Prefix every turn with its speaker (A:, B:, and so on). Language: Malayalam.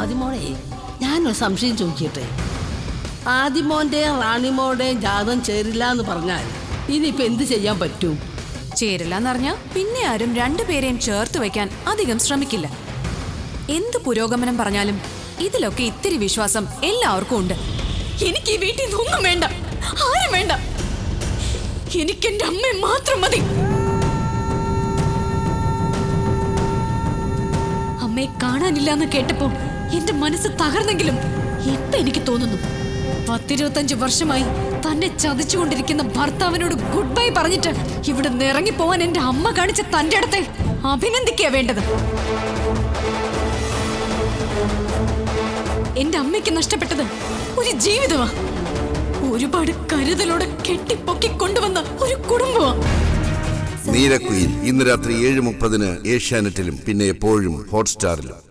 A: ആദിമോളെ ഞാനൊരു സംശയം ചോദിക്കട്ടെ ആദിമോന്റെയും റാണിമോന്റെയും ജാതം ചേരില്ല എന്ന് പറഞ്ഞാൽ ഇനിയിപ്പോ എന്ത് ചെയ്യാൻ പറ്റും
B: ചേരില്ലെന്നറിഞ്ഞ പിന്നെ ആരും രണ്ടുപേരെയും ചേർത്ത് വെക്കാൻ അധികം ശ്രമിക്കില്ല എന്ത് പുരോഗമനം പറഞ്ഞാലും ഇതിലൊക്കെ ഇത്തിരി വിശ്വാസം എല്ലാവർക്കും ഉണ്ട് എനിക്ക് ഈ വീട്ടിൽ നിന്നൊന്നും വേണ്ട ആരും വേണ്ട എനിക്ക് എന്റെ അമ്മയെ മാത്രം മതി അമ്മയെ കാണാനില്ല എന്ന് കേട്ടപ്പോ എന്റെ മനസ്സ് തകർന്നെങ്കിലും ഇപ്പൊ എനിക്ക് തോന്നുന്നു പത്തിരുപത്തഞ്ച് വർഷമായി തന്നെ ചതിച്ചുകൊണ്ടിരിക്കുന്ന ഭർത്താവിനോട് ഗുഡ് ബൈ പറഞ്ഞിട്ട് ഇവിടെ നിന്ന് ഇറങ്ങിപ്പോവാൻ എന്റെ അമ്മ കാണിച്ച തന്റെ അടുത്തെ അഭിനന്ദിക്കുക വേണ്ടത് എന്റെ അമ്മയ്ക്ക് നഷ്ടപ്പെട്ടത് ഒരു ജീവിതമാ ഒരുപാട് കരുതലോടെ കെട്ടിപ്പൊക്കി കൊണ്ടുവന്ന ഒരു കുടുംബമാ
C: നീരക്കുയിൽ ഇന്ന് രാത്രി ഏഴ് മുപ്പതിന് ഏഷ്യാനെറ്റിലും പിന്നെ എപ്പോഴും ഹോട്ട്സ്റ്റാറിലും